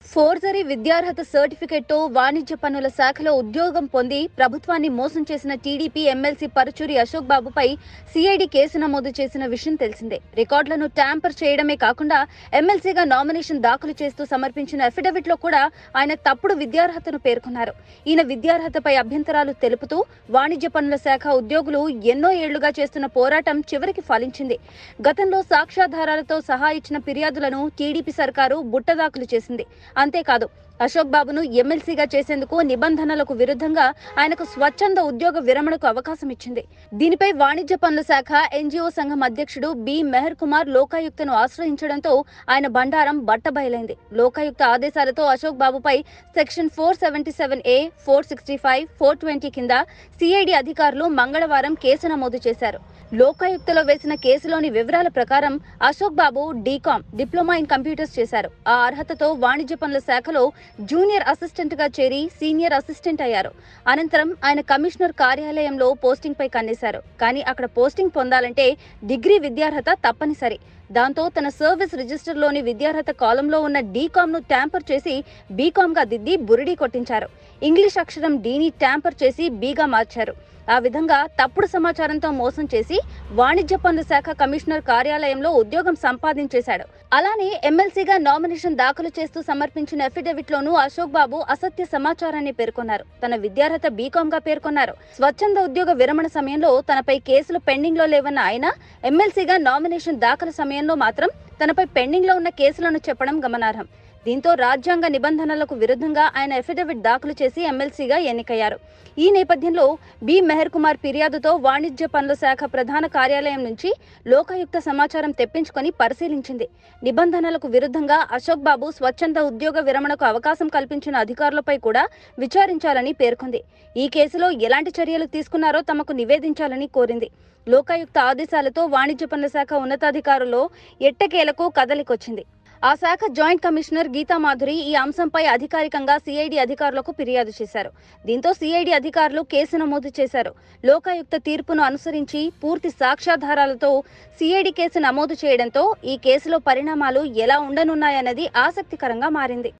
forgery విద్యార్హత సర్టిఫికెట్తో వాణిజ్య పన్నుల శాఖలో ఉద్యోగం పొంది ప్రభుత్వాన్ని మోసం చేసిన టీడీపీ ఎమ్మెల్సీ పరుచూరి అశోక్ బాబుపై సిఐడి కేసు నమోదు చేసిన విషయం తెలిసిందే రికార్డులను ట్యాంపర్ చేయడమే కాకుండా ఎమ్మెల్సీగా నామినేషన్ దాఖలు చేస్తూ సమర్పించిన అఫిడవిట్లో కూడా ఆయన తప్పుడు విద్యార్హతను పేర్కొన్నారు ఈయన విద్యార్హతపై అభ్యంతరాలు తెలుపుతూ వాణిజ్య పన్నుల శాఖ ఉద్యోగులు ఎన్నో ఏళ్లుగా చేస్తున్న పోరాటం చివరికి ఫలించింది గతంలో సాక్ష్యాధారాలతో సహా ఇచ్చిన ఫిర్యాదులను టీడీపీ సర్కారు బుట్టదాఖలు చేసింది అంతేకాదు అశోక్ బాబును ఎమ్మెల్సీగా చేసేందుకు నిబంధనలకు విరుద్ధంగా ఆయనకు స్వచ్ఛంద ఉద్యోగ విరమణకు అవకాశం ఇచ్చింది దీనిపై వాణిజ్య పనుల శాఖ ఎన్జీఓ సంఘం అధ్యక్షుడు బి మెహర్ కుమార్ లోకాయుక్తను ఆశ్రయించడంతో ఆయన బండారం బట్టబయలైంది లోకాయుక్త ఆదేశాలతో అశోక్ బాబుపై section four seventy seven A four sixty five four twenty కింద సిఐడి అధికారులు మంగళవారం కేసు నమోదు చేశారు లోకాయుక్తలో వేసిన కేసులోని వివరాల ప్రకారం Ashok Babu DCom diploma in computers చేశారు ఆ అర్హతతో వాణిజ్య పనుల శాఖలో జూనియర్ అసిస్టెంట్ గా చేరి సీనియర్ అసిస్టెంట్ అయ్యారు అనంతరం ఆయన కమిషనర్ కార్యాలయంలో పోస్టింగ్ పై కన్నేశారు కానీ అక్కడ పోస్టింగ్ పొందాలంటే డిగ్రీ విద్యార్హత తప్పనిసరి దాంతో తన సర్వీస్ రిజిస్టర్లోని విద్యార్హత కాలంలో ఉన్న డీకామ్ ను ట్యాంపర్ చేసి బీకామ్ గా దిద్ది బురిడీ కొట్టించారు ఇంగ్లీష్ అక్షరం డీని ట్యాంపర్ చేసి బీగా మార్చారు ఆ విధంగా తప్పుడు సమాచారంతో మోసం చేసి వాణిజ్య పన్ను శాఖ కమిషనర్ కార్యాలయంలో ఉద్యోగం సంపాదించేశాడు అలానే ఎమ్మెల్సీగా నామినేషన్ దాఖలు చేస్తూ సమర్పించిన అఫిడవిట్లోనూ అశోక్ బాబు అసత్య సమాచారాన్ని పేర్కొన్నారు తన విద్యార్హత బీకామ్ గా పేర్కొన్నారు స్వచ్ఛంద ఉద్యోగ విరమణ సమయంలో తనపై కేసులు పెండింగ్ లో లేవన్న ఆయన ఎమ్మెల్సీగా నామినేషన్ దాఖలు సమయంలో మాత్రం తనపై పెండింగ్ లో ఉన్న కేసులను చెప్పడం గమనార్హం దీంతో రాజ్యాంగ నిబంధనలకు విరుద్ధంగా ఆయన అఫిడవిట్ దాఖలు చేసి ఎమ్మెల్సీగా ఎన్నికయ్యారు ఈ నేపథ్యంలో బి మెహర్ కుమార్ ఫిర్యాదుతో వాణిజ్య పనుల శాఖ ప్రధాన కార్యాలయం నుంచి లోకాయుక్త సమాచారం తెప్పించుకొని పరిశీలించింది నిబంధనలకు విరుద్ధంగా అశోక్ బాబు స్వచ్ఛంద ఉద్యోగ విరమణకు అవకాశం కల్పించిన అధికారులపై కూడా విచారించాలని పేర్కొంది ఈ కేసులో ఎలాంటి చర్యలు తీసుకున్నారో తమకు నివేదించాలని కోరింది లోకాయుక్త ఆదేశాలతో వాణిజ్య పనుల శాఖ ఉన్నతాధికారులు ఎట్టకేలకు కదలికొచ్చింది ఆ శాఖ జాయింట్ కమిషనర్ గీతా మాధురి ఈ అంశంపై అధికారికంగా సిఐడి అధికారులకు ఫిర్యాదు చేశారు దీంతో సిఐడి అధికారులు కేసు నమోదు చేశారు లోకాయుక్త తీర్పును అనుసరించి పూర్తి సాక్ష్యాధారాలతో సిఐడి కేసు నమోదు చేయడంతో ఈ కేసులో పరిణామాలు ఎలా ఉండనున్నాయన్నది ఆసక్తికరంగా మారింది